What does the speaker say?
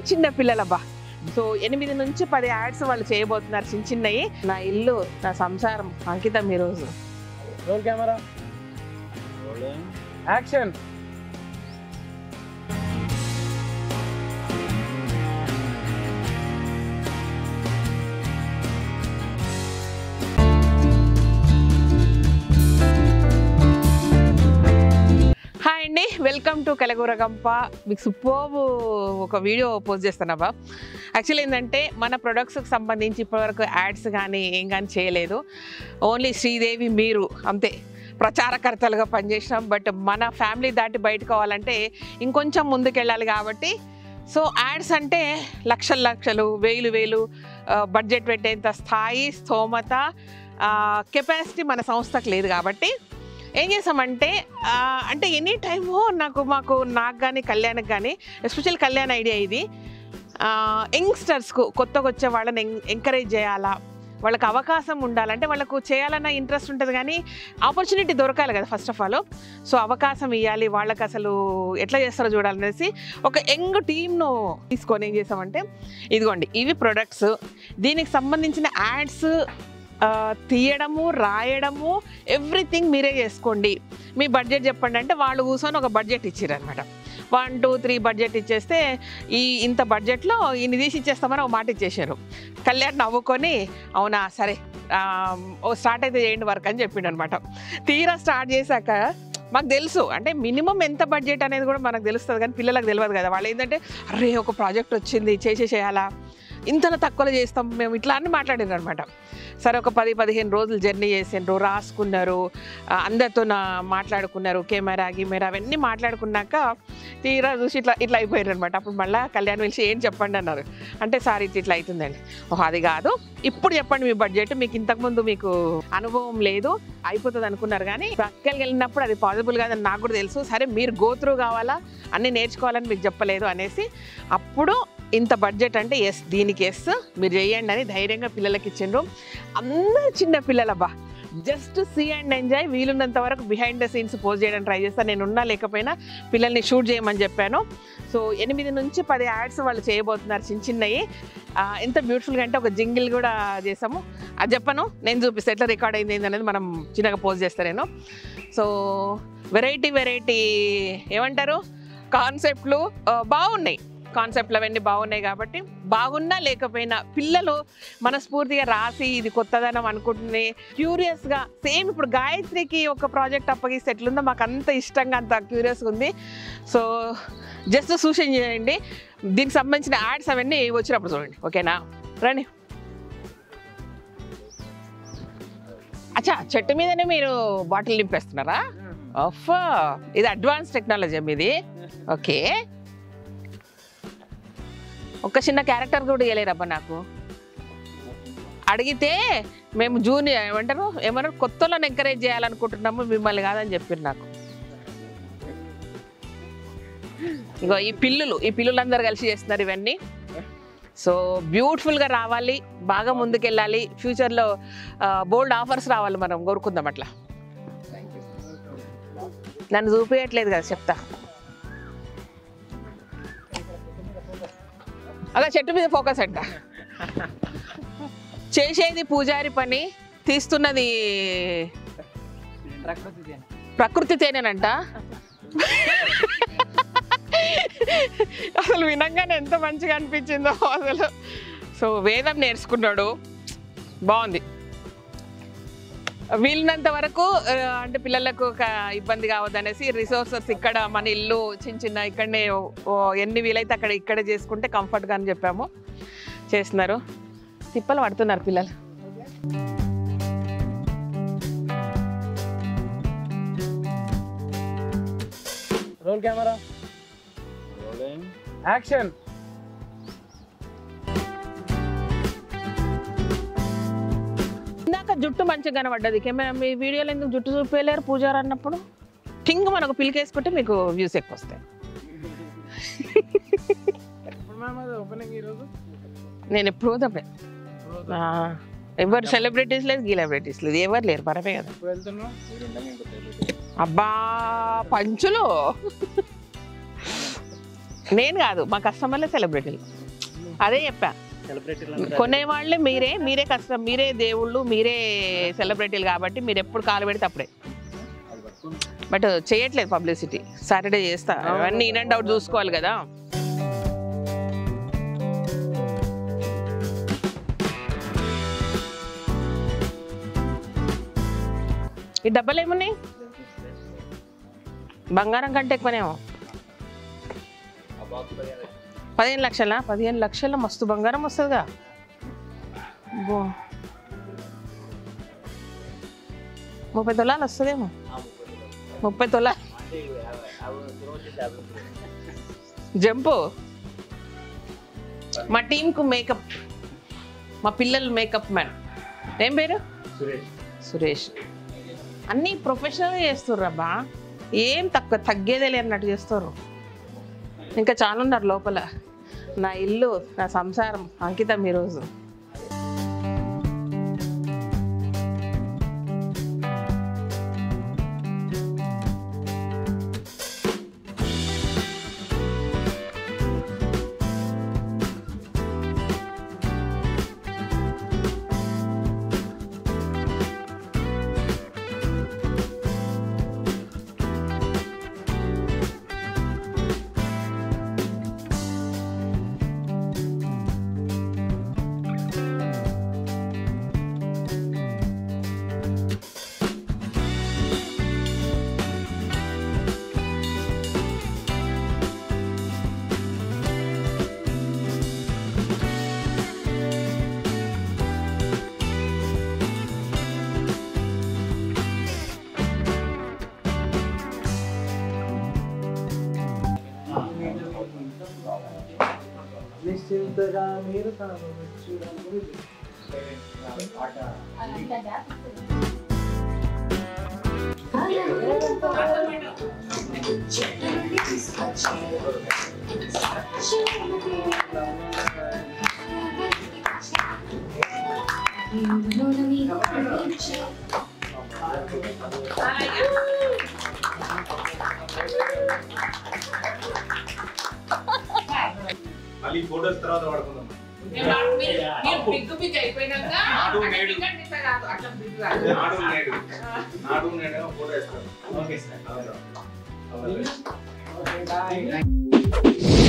చిన్న పిల్లలబ్బా సో ఎనిమిది నుంచి పది యాడ్స్ వాళ్ళు చేయబోతున్నారు చిన్న చిన్నవి నా ఇల్లు నా సంసారం అంకితం ఈరోజు రోల్ కెమెరా యాక్షన్ హాయ్ అండి వెల్కమ్ టు కలగూరగంప మీకు సూపర్ ఒక వీడియో పోస్ట్ చేస్తున్నావా యాక్చువల్లీ ఏంటంటే మన ప్రొడక్ట్స్కి సంబంధించి ఇప్పటివరకు యాడ్స్ కానీ ఏం కానీ చేయలేదు ఓన్లీ శ్రీదేవి మీరు అంతే ప్రచారకర్తలుగా పనిచేసినాం బట్ మన ఫ్యామిలీ దాటి బయటకు పోవాలంటే ఇంకొంచెం ముందుకెళ్ళాలి కాబట్టి సో యాడ్స్ అంటే లక్షలు లక్షలు వేలు వేలు బడ్జెట్ పెట్టేంత స్థాయి స్తోమత కెపాసిటీ మన సంస్థకు లేదు కాబట్టి ఏం చేసామంటే ఆ, అంటే ఎనీ టైము నాకు మాకు నాకు కానీ కళ్యాణ్కి కానీ ఎస్పెషల్ కళ్యాణ్ ఐడియా ఇది యంగ్స్టర్స్కు కొత్తగా వచ్చే వాళ్ళని ఎంకరేజ్ చేయాలా వాళ్ళకి అవకాశం ఉండాలంటే వాళ్ళకు చేయాలన్న ఇంట్రెస్ట్ ఉంటుంది కానీ ఆపర్చునిటీ దొరకాలి కదా ఫస్ట్ ఆఫ్ ఆల్ సో అవకాశం ఇవ్వాలి వాళ్ళకి అసలు ఎట్లా చేస్తారో చూడాలనేసి ఒక యంగ్ టీమ్ను తీసుకొని ఏం చేసామంటే ఇదిగోండి ఇవి ప్రొడక్ట్స్ దీనికి సంబంధించిన యాడ్స్ తీయడము రాయడము ఎవ్రీథింగ్ మీరే చేసుకోండి మీ బడ్జెట్ చెప్పండి అంటే వాళ్ళు కూర్చొని ఒక బడ్జెట్ ఇచ్చారు అనమాట వన్ టూ త్రీ బడ్జెట్ ఇచ్చేస్తే ఈ ఇంత బడ్జెట్లో ఇన్ని తీసి ఇచ్చేస్తామని ఒక మాట ఇచ్చేసారు కళ్యాణ్ నవ్వుకొని అవునా సరే ఆ, ఓ స్టార్ట్ అయితే చేయండి వర్క్ అని చెప్పిండు అనమాట తీరా స్టార్ట్ చేశాక మాకు తెలుసు అంటే మినిమం ఎంత బడ్జెట్ అనేది కూడా మనకు తెలుస్తుంది కానీ పిల్లలకు తెలియదు కదా వాళ్ళు ఏంటంటే అరే ఒక ప్రాజెక్ట్ వచ్చింది చేసే చేయాలా ఇంతలో తక్కువలో చేస్తాం మేము ఇట్లా అని మాట్లాడారు అనమాట సరే ఒక పది పదిహేను రోజులు జర్నీ చేసిండ్రు రాసుకున్నారు ఆ, అందరితో నా మాట్లాడుకున్నారు కెమెరా గిమెరా అవన్నీ మాట్లాడుకున్నాక తీరా చూసి ఇట్లా ఇట్లా అయిపోయారు అనమాట అప్పుడు మళ్ళీ కళ్యాణ్ పిలిచి ఏం చెప్పండి అన్నారు అంటే సార్ ఇట్లా ఇట్లా అవుతుందండి ఓహో అది కాదు ఇప్పుడు చెప్పండి మీ బడ్జెట్ మీకు ఇంతకుముందు మీకు అనుభవం లేదు అయిపోతుంది అనుకున్నారు కానీ ప్రక్కలకి వెళ్ళినప్పుడు అది పాసిబుల్ కాదని నాకు కూడా తెలుసు సరే మీరు గోత్రూ కావాలా అన్నీ నేర్చుకోవాలని మీకు చెప్పలేదు అనేసి అప్పుడు ఇంత బడ్జెట్ అంటే ఎస్ దీనికి ఎస్ మీరు చేయండి అని ధైర్యంగా పిల్లలకి ఇచ్చిండ్రు అందరు చిన్న పిల్లలబ్బా జస్ట్ సీ అండ్ ఎంజాయ్ వీలున్నంత వరకు బిహైండ్ ద సీన్స్ పోస్ట్ చేయడానికి ట్రై చేస్తాను నేను ఉన్నా లేకపోయినా పిల్లల్ని షూట్ చేయమని చెప్పాను సో ఎనిమిది నుంచి పది యాడ్స్ వాళ్ళు చేయబోతున్నారు చిన్న చిన్నవి ఆ, ఎంత బ్యూటిఫుల్గా అంటే ఒక జింగిల్ కూడా చేసాము అది చెప్పను నేను చూపిస్తాను ఎట్లా రికార్డ్ అయింది ఏంది అనేది మనం చిన్నగా పోస్ట్ చేస్తాను నేను సో వెరైటీ వెరైటీ ఏమంటారు కాన్సెప్ట్లు ఆ, బాగున్నాయి కాన్సెప్ట్లు అవన్నీ బాగున్నాయి కాబట్టి బాగున్నా లేకపోయినా పిల్లలు మనస్ఫూర్తిగా రాసి ఇది కొత్తదనం అనుకుంటుంది క్యూరియస్గా సేమ్ ఇప్పుడు గాయత్రికి ఒక ప్రాజెక్ట్ అప్పగిస్తే ఎట్లుందో మాకు అంత ఇష్టంగా అంత క్యూరియస్గా ఉంది సో జస్ట్ సూచన చేయండి దీనికి సంబంధించిన యాడ్స్ అవన్నీ వచ్చినప్పుడు చూడండి ఓకేనా రండి అచ్చా చెట్టు మీదనే మీరు బాటిల్ నింపేస్తున్నారా అఫ్ ఇది అడ్వాన్స్ టెక్నాలజీ మీది ఓకే ఒక చిన్న క్యారెక్టర్ కూడా ఇవ్వలేరబ్బా నాకు అడిగితే మేము జూనియర్ ఏమంటారు ఏమన్నారు కొత్తలను ఎంకరేజ్ చేయాలనుకుంటున్నాము మిమ్మల్ని కాదని చెప్పారు నాకు ఇగో ఈ పిల్లులు ఈ పిల్లులందరూ కలిసి చేస్తున్నారు ఇవన్నీ సో బ్యూటిఫుల్గా రావాలి బాగా ముందుకెళ్ళాలి ఫ్యూచర్లో బోల్డ్ ఆఫర్స్ రావాలి మనం కోరుకుందాం అట్లా నన్ను చూపించట్లేదు కదా చెప్తా అలా చెట్టు మీద ఫోకస్ అంట చేసేది పూజారి పని తీస్తున్నది ప్రకృతి ప్రకృతి తేనేనంట అసలు వినంగానే ఎంత మంచిగా అనిపించిందో అసలు సో వేదం నేర్చుకున్నాడు బాగుంది వీలున్నంత వరకు ఆ, అంటే పిల్లలకు ఒక ఇబ్బంది కావద్దనేసి రిసోర్సెస్ ఇక్కడ మన ఇల్లు చిన్న చిన్న ఇక్కడనే ఓ- ఓ ఎన్ని వీలైతే అక్కడ ఇక్కడే చేసుకుంటే కంఫర్ట్గా అని చెప్పాము చేస్తున్నారు తిప్పలు పడుతున్నారు పిల్లలు రోల్ కెమెరా యాక్షన్ ఇందాక జుట్టు మంచిగా కనబడ్డది కెమెరా మీ వీడియోలో ఎందుకు జుట్టు చూపించలేరు పూజారు అన్నప్పుడు టింగ్ మనకు పిలికేసుకుంటే మీకు వ్యూస్ ఎక్కువ వస్తాయి ఎప్పుడు మ్యామ్ అది ఓపెనింగ్ ఈరోజు నేను ఎప్పుడు తప్పే ఆ, ఎవరు సెలబ్రిటీస్ లేదు గీలబ్రిటీస్ లేదు ఎవరు లేరు పరమే కదా ఎప్పుడు వెళ్తున్నావు అబ్బా పంచులు నేను కాదు మా కస్టమర్లే సెలబ్రిటీలు అదే చెప్పా కొనే వాళ్ళే మీరే మీరే కష్టం మీరే దేవుళ్ళు మీరే సెలబ్రిటీలు కాబట్టి మీరు ఎప్పుడు కాలు పెడితే అప్పుడే బట్ చేయట్లేదు పబ్లిసిటీ సాటర్డే చేస్తా అవన్నీ ఇన్ అండ్ అవుట్ చూసుకోవాలి కదా ఈ డబ్బాలు ఏమున్నాయి బంగారం కంటే ఎక్కువనేమో పదిహేను లక్షల పదిహేను లక్షల మస్తు బంగారం వస్తుందిగా బో ముప్పై తొలాలు వస్తుందేమో ముప్పై తొలా జంపు మా టీంకు మేకప్ మా పిల్లలు మేకప్ మ్యాన్ ఏం పేరు సురేష్ అన్నీ ప్రొఫెషనల్గా చేస్తుర్రు అబ్బా ఏం తక్కువ తగ్గేదే లేనట్టు చేస్తారు ఇంకా చాలా ఉన్నారు లోపల నా ఇల్లు నా సంసారం అంకితం ఈరోజు నిశ్చింతగా మీరు తాను మళ్ళీ ఫోటోస్ తర్వాత వాడుకుందాం నాడు నేడు నాడు నేడు నాడు నేడు ఫోటో ఇస్తాను ఓకే సార్ ఓకే బాయ్